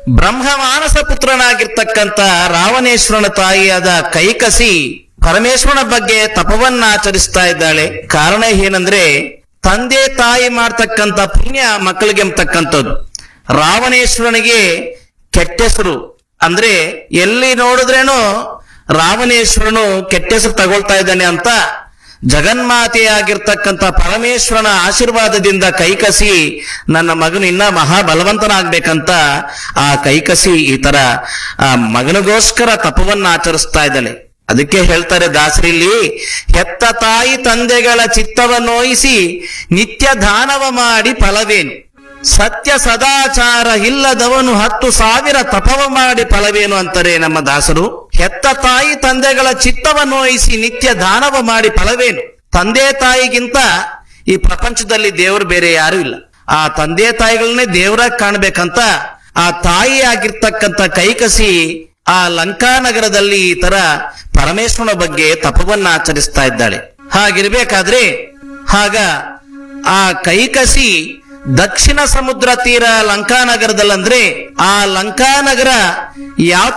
ಬ್ರಹ್ಮ ಮಾನಸ ಪುತ್ರನಾಗಿರ್ತಕ್ಕಂಥ ರಾವಣೇಶ್ವರನ ತಾಯಿಯಾದ ಕೈಕಸಿ ಪರಮೇಶ್ವರನ ಬಗ್ಗೆ ತಪವನ್ನ ಆಚರಿಸ್ತಾ ಇದ್ದಾಳೆ ಕಾರಣ ಏನಂದ್ರೆ ತಂದೆ ತಾಯಿ ಮಾಡ್ತಕ್ಕಂಥ ಪುಣ್ಯ ಮಕ್ಕಳಿಗೆ ಎಂಬತಕ್ಕಂಥದ್ದು ರಾವಣೇಶ್ವರನಿಗೆ ಕೆಟ್ಟ ಹೆಸರು ಅಂದ್ರೆ ಎಲ್ಲಿ ನೋಡಿದ್ರೇನು ರಾವಣೇಶ್ವರನು ಕೆಟ್ಟ ಹೆಸರು ತಗೊಳ್ತಾ ಇದ್ದಾನೆ ಅಂತ ಜಗನ್ಮಾತೆಯಾಗಿರ್ತಕ್ಕಂಥ ಪರಮೇಶ್ವರನ ಆಶೀರ್ವಾದದಿಂದ ಕೈಕಸಿ ನನ್ನ ಮಗನು ಇನ್ನ ಮಹಾ ಬಲವಂತನಾಗ್ಬೇಕಂತ ಆ ಕೈಕಸಿ ಈ ತರ ಆ ಮಗನಿಗೋಸ್ಕರ ತಪವನ್ನ ಆಚರಿಸ್ತಾ ಇದ್ದಾಳೆ ಅದಕ್ಕೆ ಹೇಳ್ತಾರೆ ದಾಸರಿಲ್ಲಿ ಹೆತ್ತ ತಾಯಿ ತಂದೆಗಳ ಚಿತ್ತವನ್ನೋಯಿಸಿ ನಿತ್ಯ ದಾನವ ಮಾಡಿ ಫಲವೇನು ಸತ್ಯ ಸದಾಚಾರ ಇಲ್ಲದವನು ಹತ್ತು ಸಾವಿರ ತಪವ ಮಾಡಿ ಫಲವೇನು ಅಂತಾರೆ ನಮ್ಮ ದಾಸರು ಹೆತ್ತ ತಾಯಿ ತಂದೆಗಳ ಚಿತ್ತವನ್ನೋಯಿಸಿ ನಿತ್ಯ ದಾನವ ಮಾಡಿ ಫಲವೇನು ತಂದೆ ತಾಯಿಗಿಂತ ಈ ಪ್ರಪಂಚದಲ್ಲಿ ದೇವರು ಬೇರೆ ಯಾರು ಇಲ್ಲ ಆ ತಂದೆ ತಾಯಿಗಳನ್ನೇ ದೇವರಾಗಿ ಕಾಣ್ಬೇಕಂತ ಆ ತಾಯಿ ಆಗಿರ್ತಕ್ಕಂಥ ಕೈಕಸಿ ಆ ಲಂಕಾನಗರದಲ್ಲಿ ಈ ತರ ಪರಮೇಶ್ವರನ ಬಗ್ಗೆ ತಪವನ್ನ ಆಚರಿಸ್ತಾ ಇದ್ದಾಳೆ ಹಾಗಿರ್ಬೇಕಾದ್ರೆ ಆಗ ಆ ಕೈಕಸಿ ದಕ್ಷಿಣ ಸಮುದ್ರ ತೀರ ಲಂಕಾನಗರದಲ್ಲಂದ್ರೆ ಆ ಲಂಕಾನಗರ ಯಾವ